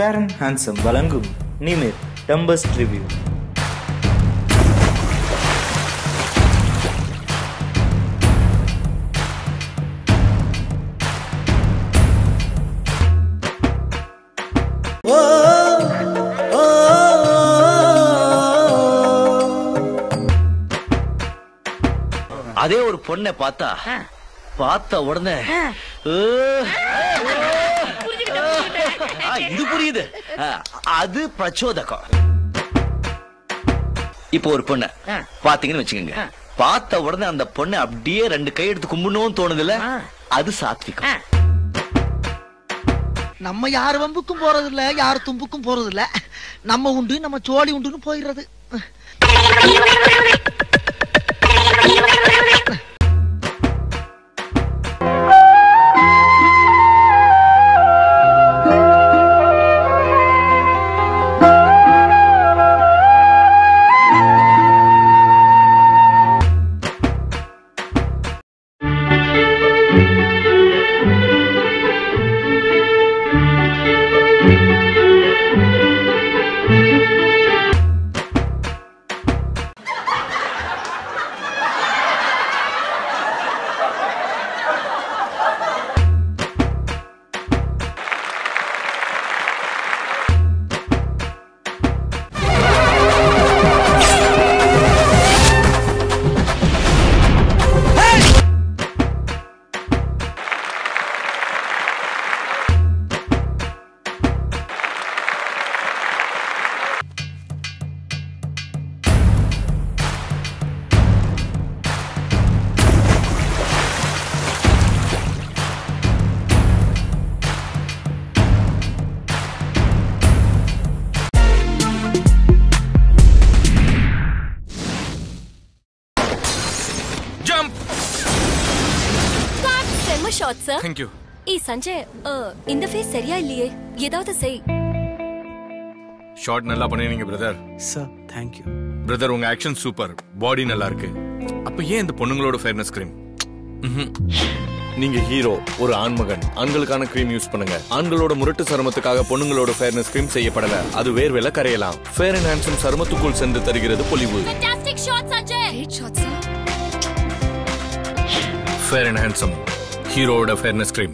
fair and handsome வழங்கும் நிமிர் dumbest review அதே ஒரு பொண்ணை பார்த்தா பார்த்த உடனே ஏ, ஆ, இது புரியுது ஆ, அது பிரச்சோதகம் இப்போ ஒரு பொண்ணு பாத்தீங்கன்னு வச்சுக்கோங்க பார்த்த உடனே அந்த பொண்ணை அப்படியே ரெண்டு கை எடுத்து கும்பிடணும்னு தோணுதுல அது சாத்விகம் நம்ம யார் வம்புக்கும் போறது இல்ல யார் தும்புக்கும் போறது இல்ல நம்ம உண்டு நம்ம சோழி உண்டுன்னு போயிடுறது செம்ம ஷாட் சார் தேங்க் யூ ஏய் சஞ்சய் அஹ், இந்த ஃபேஸ் சரியா இல்லையே ஏதாவது செய் ஷார்ட் நல்லா பண்ணிருந்தீங்க பிரதர் சார் தேங்க்யூ பிரதர் உங்க ஆக்ஷன் சூப்பர் பாடி நல்லா இருக்கு அப்ப ஏன் இந்த பொண்ணுங்களோட ஃபேர்னஸ் கிரீம் நீங்க ஹீரோ ஒரு ஆண்மகன் ஆண்களுக்கான கிரீம் யூஸ் பண்ணுங்க ஆண்களோட முரட்டு சருமத்துக்காக பொண்ணுங்களோட ஃபேர்னஸ் கிரீம் செய்யப்படல அது வேர்வேல கரையலாம் ஃபேர் அண்ட் ஹேண்ட்ஸம் சருமத்துக்குள் சென்று தருகிறது பொலிவு fantastic shot Sanjay great shot sir fair and handsome ஹீரோவோட ஃபேர்னஸ் கிரீம்